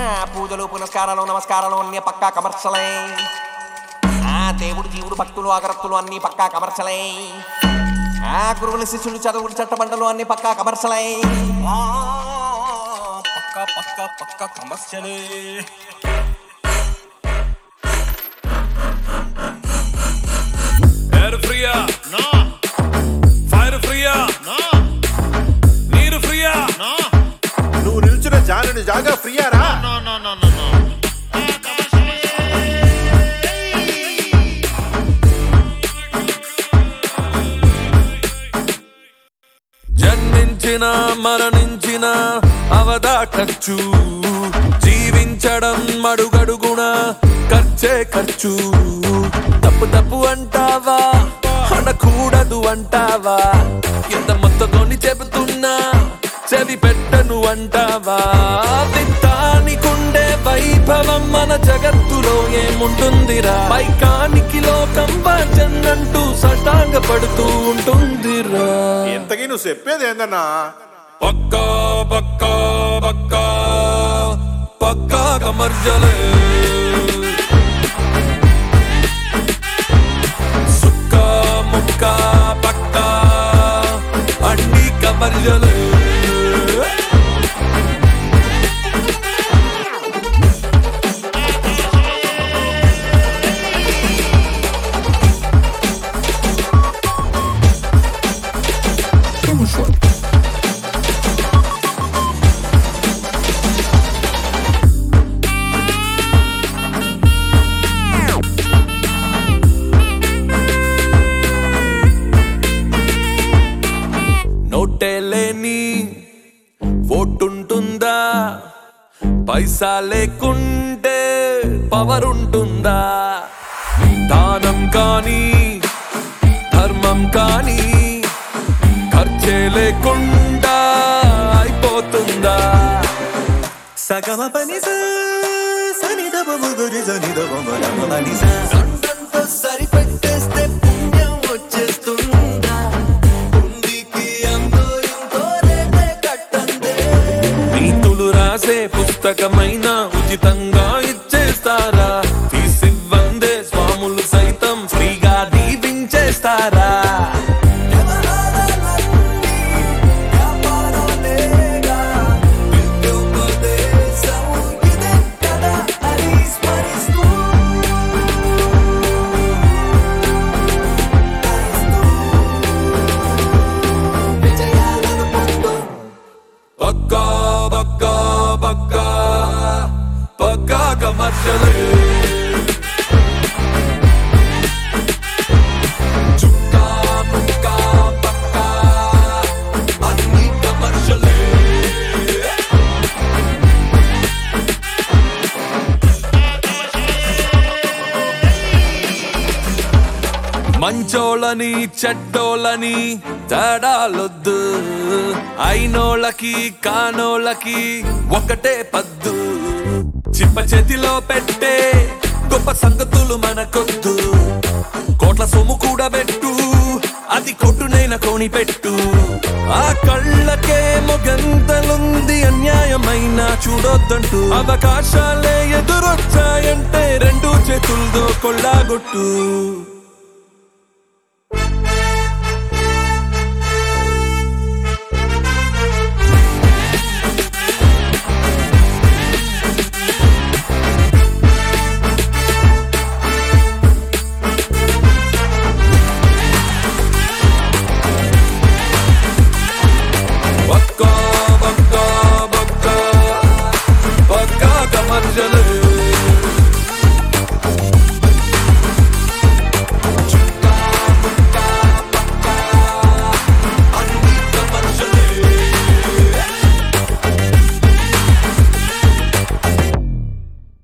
పూజలు పునస్కారాలు నమస్కారాలు అన్ని పక్కా కమర్షలే ఆ దేవుడు జీవుడు భక్తులు అగరత్తులు అన్ని పక్కా కమర్షలే ఆ గురువులు శిష్యులు చదువులు చట్టబండలు అన్ని పక్కా కమర్షలే ఆ, పక్కా పక్కా పక్కా కమర్షియలే ఎయిర్ ఫ్రీయా నో ఫైర్ ఫ్రీయా నో నీరు ఫ్రీయా నో నువ్వు నిల్చున్న జానుని జాగా ఫ్రీయారా no no no no no జన్మించిన మరణించిన అవదా ఖర్చు జీవించడం అడుగడుగున ఖర్చే ఖర్చు తప్పు తప్పు అంటావా అనకూడదు అంటావా ఎంత మొత్తతోని చెబుతున్నా చెవి పెట్టను అంటావా విత్తానికుండే వైభవం మన జగత్తులో ఏముంటుందిరా పైకానికి లోకం వాచన్నంటూ సటాంగ పడుతూ ఉంటుందిరా ఇంతకీ నువ్వు చెప్పేది ఏందన్నా పక్కా పక్కా పక్కా పక్కా కమర్జలే సుక్క ముక్క పక్కా అన్ని కమర్జలే నోటే లేని ఓటుంటుందా పైసా లేకుంటే పవర్ ఉంటుందా దానం కానీ ధర్మం కానీ ఖర్చే లేకుండా అయిపోతుందా సగమ పని సని దబ గురి జని దబ మగమ పని దండంతో సరిపెట్టేస్తే పుణ్యం వచ్చేస్తుందా ఉందికి అంతో ఇంతో రేటే కట్టందే నీతులు రాసే పుస్తకమైన ఉచితంగా ఇచ్చేస్తారా తీసివ్వందే స్వాములు సైతం ఫ్రీగా దీవించేస్తారా పక్కా పక్కా పక్కా పక్కా కమర్షలే చుక్కా ముక్కా పక్కా అన్ని కమర్షలే మంచోళ్ళని చెడ్డోళ్ళని తేడాలొద్దు అయినోళ్ళకి కానోళ్ళకి ఒకటే పద్దు చిప్ప చేతిలో పెట్టే గొప్ప సంగతులు మనకొద్దు కోట్ల సొమ్ము కూడా పెట్టు అది కొట్టునైన కొని పెట్టు ఆ కళ్ళకే మొగంతలుంది అన్యాయమైన చూడొద్దంటూ అవకాశాలే ఎదురొచ్చాయంటే రెండు చేతులతో కొల్లాగొట్టు